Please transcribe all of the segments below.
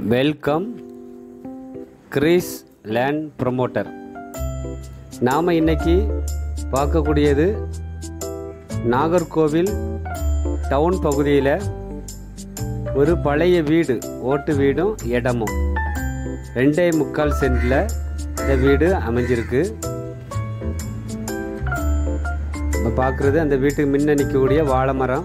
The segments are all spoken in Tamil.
வெல்கம் கிரீஸ் லேண்ட் ப்ரொமோட்டர் நாம் இன்னைக்கு பார்க்கக்கூடியது நாகர்கோவில் டவுன் பகுதியில் ஒரு பழைய வீடு ஓட்டு வீடும் இடமும் ரெண்டே முக்கால் சென்டில் இந்த வீடு அமைஞ்சிருக்கு நம்ம பார்க்குறது அந்த வீட்டுக்கு முன்ன நிற்கக்கூடிய வாழை மரம்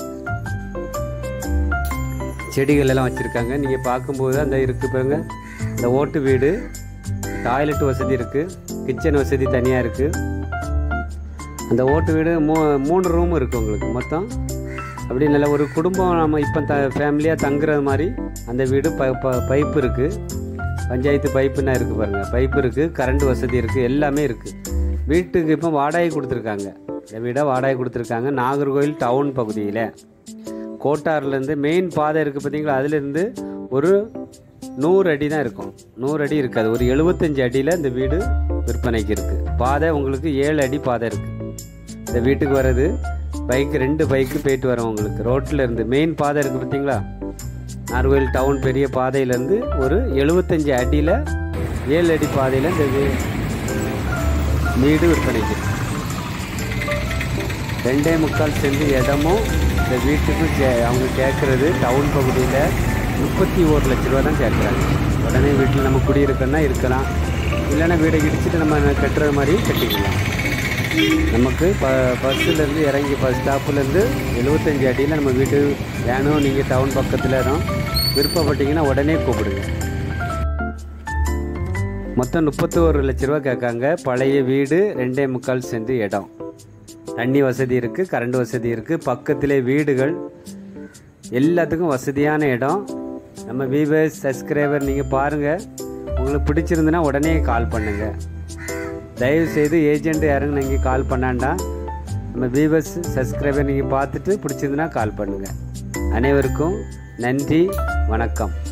செடிகள் எல்லாம் வச்சுருக்காங்க நீங்கள் பார்க்கும்போது அந்த இருக்கு பாருங்க இந்த ஓட்டு வீடு டாய்லெட் வசதி இருக்குது கிச்சன் வசதி தனியாக இருக்குது அந்த ஓட்டு வீடு மூ மூணு ரூம் இருக்குது உங்களுக்கு மொத்தம் அப்படி நல்ல ஒரு குடும்பம் நம்ம இப்போ த ஃபேமிலியாக தங்குறது மாதிரி அந்த வீடு ப ப பைப்பு இருக்குது பஞ்சாயத்து பைப்புன்னா இருக்குது பாருங்கள் பைப்பு இருக்குது கரண்ட் வசதி இருக்குது எல்லாமே இருக்குது வீட்டுக்கு இப்போ வாடகை கொடுத்துருக்காங்க இந்த வீடை வாடகை கொடுத்துருக்காங்க நாகர்கோவில் டவுன் பகுதியில் கோட்டார்லேருந்து மெயின் பாதை இருக்குது பார்த்தீங்களா அதுலேருந்து ஒரு நூறு அடி தான் இருக்கும் நூறு அடி இருக்காது ஒரு எழுபத்தஞ்சு அடியில் இந்த வீடு விற்பனைக்கு இருக்குது பாதை உங்களுக்கு ஏழு அடி பாதை இருக்குது இந்த வீட்டுக்கு வர்றது பைக் ரெண்டு பைக்கு போயிட்டு வரோம் உங்களுக்கு ரோட்டில் இருந்து மெயின் பாதை இருக்குது பார்த்தீங்களா நார்கோயில் டவுன் பெரிய பாதையிலேருந்து ஒரு எழுபத்தஞ்சு அடியில் ஏழு அடி பாதையில் இந்த வீ- வீடு விற்பனைக்கு இருக்கு. ரெண்டே முக்கால் சென்ட் இடமும் இந்த வீட்டுக்கு கே- அவங்க கேட்குறது டவுன் பகுதியில் முப்பத்தி ஒரு லட்ச ரூபா தான் கேட்குறாங்க உடனே வீட்டில் நம்ம குடியிருக்கோன்னா இருக்கலாம் இல்லைன்னா வீடை இடிச்சிட்டு நம்ம கட்டுறது மாதிரி கட்டிக்கலாம் நமக்கு ப பஸ்ஸுலேருந்து இறங்கி பஸ் ஸ்டாப்புலேருந்து எழுபத்தஞ்சு அடியில் நம்ம வீடு வேணும் நீங்கள் டவுன் பக்கத்தில் தான் விருப்பப்பட்டீங்கன்னா உடனே கூப்பிடுங்க மொத்தம் முப்பத்தி ஒரு லட்ச ரூபா கேட்காங்க பழைய வீடு ரெண்டே முக்கால் சென்ட் இடம் தண்ணி வசதி இருக்குது கரண்ட் வசதி இருக்குது பக்கத்திலே வீடுகள் எல்லாத்துக்கும் வசதியான இடம் நம்ம வியூவர்ஸ் சப்ஸ்கிரைபர் நீங்கள் பாருங்கள் உங்களுக்கு பிடிச்சிருந்துன்னா உடனே கால் பண்ணுங்கள் தயவு செய்து ஏஜென்ட் யாருங்க நீங்கள் கால் பண்ணாண்டா நம்ம வியூவர்ஸ் சப்ஸ்கிரைபர் நீங்கள் பார்த்துட்டு பிடிச்சிருந்துன்னா கால் பண்ணுங்கள் அனைவருக்கும் நன்றி வணக்கம்